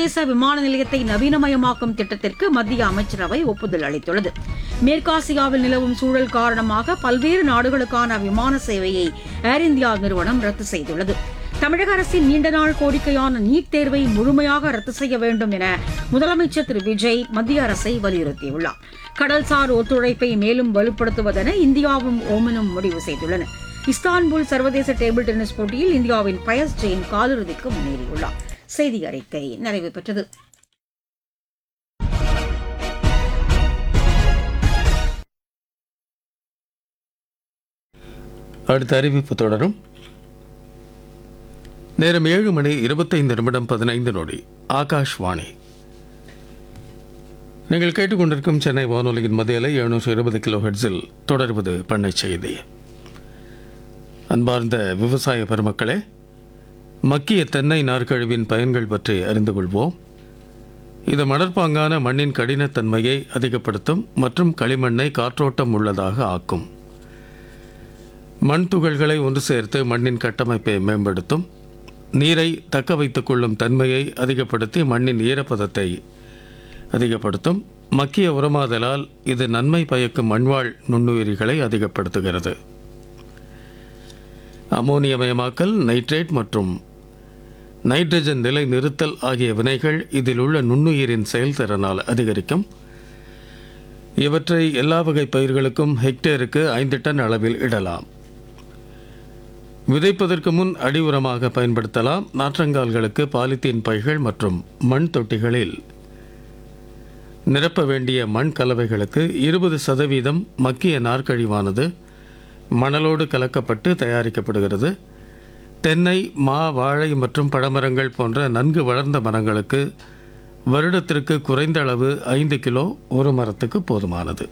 சர்வதேச விமான நிலையத்தை நவீனமயமாக்கும் திட்டத்திற்கு மத்திய அமைச்சரவை ஒப்புதல் அளித்துள்ளது மேற்காசியாவில் நிலவும் சூழல் காரணமாக பல்வேறு நாடுகளுக்கான விமான சேவையை ஏர் இந்தியா நிறுவனம் ரத்து செய்துள்ளது தமிழக அரசின் நீண்ட நாள் கோரிக்கையான நீட் தேர்வை முழுமையாக ரத்து செய்ய வேண்டும் என முதலமைச்சர் திரு விஜய் மத்திய அரசை வலியுறுத்தியுள்ளார் கடல்சார் ஒத்துழைப்பை மேலும் வலுப்படுத்துவதென இந்தியாவும் ஓமனும் முடிவு செய்துள்ளன இஸ்தான்புல் சர்வதேச டேபிள் டென்னிஸ் போட்டியில் இந்தியாவின் பயஸ் ஜெயின் காலிறுதிக்கு முன்னேறியுள்ளார் செய்தி அறிக்கை நிறைவு பெற்றது அடுத்த அறிவிப்பு தொடரும் நேரம் ஏழு மணி இருபத்தைந்து நிமிடம் பதினைந்து நொடி ஆகாஷ்வாணி நீங்கள் கேட்டுக்கொண்டிருக்கும் சென்னை வானொலியின் மதியலை எழுநூற்று இருபது கிலோ ஹெட்ஸில் தொடர்வது பண்ணை செய்தி அன்பார்ந்த விவசாய பெருமக்களே மக்கிய தென்னை நார்க்கழிவின் பயன்கள் பற்றி அறிந்து கொள்வோம் இது மணற்பாங்கான மண்ணின் கடினத்தன்மையை அதிகப்படுத்தும் மற்றும் களிமண்ணை காற்றோட்டம் உள்ளதாக ஆக்கும் மண் துகள்களை ஒன்று சேர்த்து மண்ணின் கட்டமைப்பை மேம்படுத்தும் நீரை தக்க வைத்துக் கொள்ளும் தன்மையை அதிகப்படுத்தி மண்ணின் ஈரப்பதத்தை அதிகப்படுத்தும் மக்கிய உரமாதலால் இது நன்மை பயக்கும் மண்வாழ் நுண்ணுயிரிகளை அதிகப்படுத்துகிறது அமோனியமயமாக்கல் நைட்ரேட் மற்றும் நைட்ரஜன் நிலை நிறுத்தல் ஆகிய வினைகள் இதில் உள்ள நுண்ணுயிரின் செயல்திறனால் அதிகரிக்கும் இவற்றை எல்லா வகை பயிர்களுக்கும் ஹெக்டேருக்கு ஐந்து டன் அளவில் இடலாம் விதைப்பதற்கு முன் அடி உரமாக பயன்படுத்தலாம் நாற்றங்கால்களுக்கு பாலித்தீன் பைகள் மற்றும் மண் தொட்டிகளில் நிரப்ப வேண்டிய மண் கலவைகளுக்கு இருபது சதவீதம் மக்கிய நார்க்கழிவானது மணலோடு கலக்கப்பட்டு தயாரிக்கப்படுகிறது தென்னை மா வாழை மற்றும் பழமரங்கள் போன்ற நன்கு வளர்ந்த மரங்களுக்கு வருடத்திற்கு குறைந்த அளவு ஐந்து கிலோ ஒரு மரத்துக்கு போதுமானது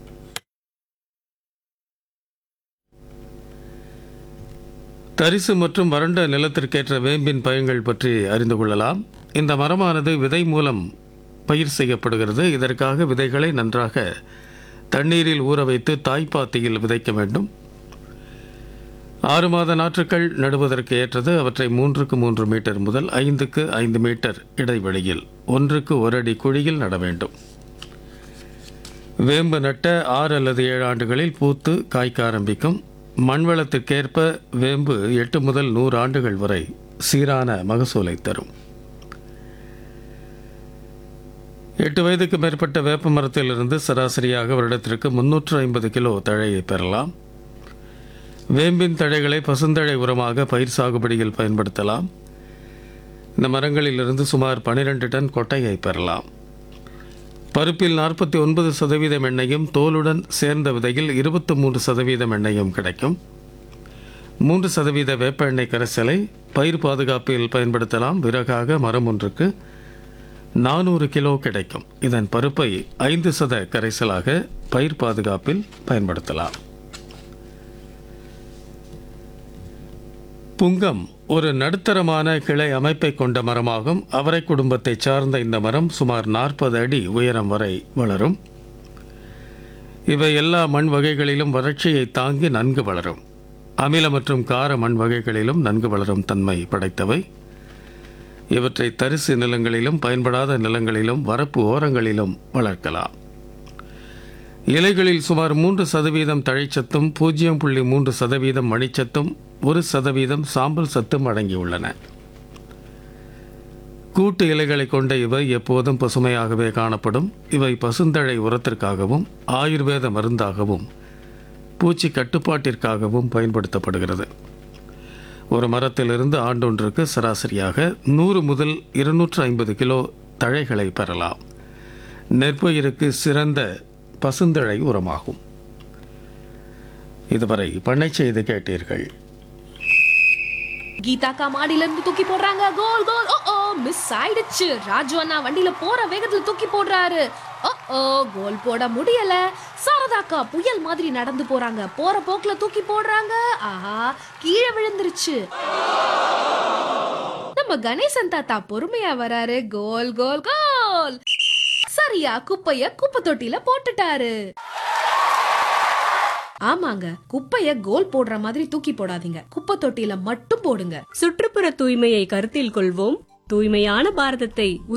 தரிசு மற்றும் வறண்ட நிலத்திற்கேற்ற வேம்பின் பயன்கள் பற்றி அறிந்து கொள்ளலாம் இந்த மரமானது விதை மூலம் பயிர் செய்யப்படுகிறது இதற்காக விதைகளை நன்றாக தண்ணீரில் ஊற வைத்து தாய்ப்பாத்தியில் விதைக்க வேண்டும் ஆறு மாத நாற்றுக்கள் நடுவதற்கு ஏற்றது அவற்றை மூன்றுக்கு மூன்று மீட்டர் முதல் ஐந்துக்கு ஐந்து மீட்டர் இடைவெளியில் ஒன்றுக்கு ஒரு அடி குழியில் நட வேண்டும் வேம்பு நட்ட ஆறு அல்லது ஏழு ஆண்டுகளில் பூத்து காய்க்க ஆரம்பிக்கும் மண்வளத்திற்கேற்ப வேம்பு எட்டு முதல் நூறு ஆண்டுகள் வரை சீரான மகசூலை தரும் எட்டு வயதுக்கு மேற்பட்ட வேப்ப மரத்திலிருந்து சராசரியாக வருடத்திற்கு முன்னூற்று ஐம்பது கிலோ தழையை பெறலாம் வேம்பின் தழைகளை பசுந்தழை உரமாக பயிர் சாகுபடியில் பயன்படுத்தலாம் இந்த மரங்களிலிருந்து சுமார் பன்னிரண்டு டன் கொட்டையை பெறலாம் பருப்பில் நாற்பத்தி ஒன்பது சதவீதம் எண்ணெயும் தோலுடன் சேர்ந்த விதையில் இருபத்தி மூன்று சதவீதம் எண்ணெயும் கிடைக்கும் மூன்று சதவீத வேப்ப எண்ணெய் கரைசலை பயிர் பாதுகாப்பில் பயன்படுத்தலாம் விறகாக மரம் ஒன்றுக்கு நானூறு கிலோ கிடைக்கும் இதன் பருப்பை ஐந்து சத கரைசலாக பயிர் பாதுகாப்பில் பயன்படுத்தலாம் புங்கம் ஒரு நடுத்தரமான கிளை அமைப்பை கொண்ட மரமாகும் அவரை குடும்பத்தை சார்ந்த இந்த மரம் சுமார் நாற்பது அடி உயரம் வரை வளரும் இவை எல்லா மண் வகைகளிலும் வறட்சியை தாங்கி நன்கு வளரும் அமில மற்றும் கார மண் வகைகளிலும் நன்கு வளரும் தன்மை படைத்தவை இவற்றை தரிசு நிலங்களிலும் பயன்படாத நிலங்களிலும் வரப்பு ஓரங்களிலும் வளர்க்கலாம் இலைகளில் சுமார் மூன்று சதவீதம் தழைச்சத்தும் பூஜ்ஜியம் புள்ளி மூன்று சதவீதம் மணிச்சத்தும் ஒரு சதவீதம் சாம்பல் சத்தும் அடங்கியுள்ளன கூட்டு இலைகளை கொண்ட இவை எப்போதும் பசுமையாகவே காணப்படும் இவை பசுந்தழை உரத்திற்காகவும் ஆயுர்வேத மருந்தாகவும் பூச்சி கட்டுப்பாட்டிற்காகவும் பயன்படுத்தப்படுகிறது ஒரு மரத்திலிருந்து ஆண்டொன்றுக்கு சராசரியாக நூறு முதல் இருநூற்று ஐம்பது கிலோ தழைகளை பெறலாம் நெற்பயிருக்கு சிறந்த பசுந்தழை உரமாகும் இதுவரை பண்ணை செய்து கேட்டீர்கள் கீதா அக்கா மாடியில இருந்து தூக்கி போடுறாங்க கோல் கோல் ஓ ஓ மிஸ் ஆயிடுச்சு ராஜு அண்ணா வண்டியில போற வேகத்துல தூக்கி போடுறாரு ஓ ஓ கோல் போட முடியல சாரதா அக்கா புயல் மாதிரி நடந்து போறாங்க போற போக்குல தூக்கி போடுறாங்க ஆஹா கீழே விழுந்துருச்சு நம்ம கணேசன் தாத்தா பொறுமையா வராரு கோல் கோல் கோல் சரியா குப்பைய குப்பை தொட்டில போட்டுட்டாரு ஆமாங்க குப்பைய கோல் போடுற மாதிரி தூக்கி போடாதீங்க குப்பை தொட்டில மட்டும் போடுங்க சுற்றுப்புற தூய்மையை கருத்தில் கொள்வோம் தூய்மையான பாரதத்தை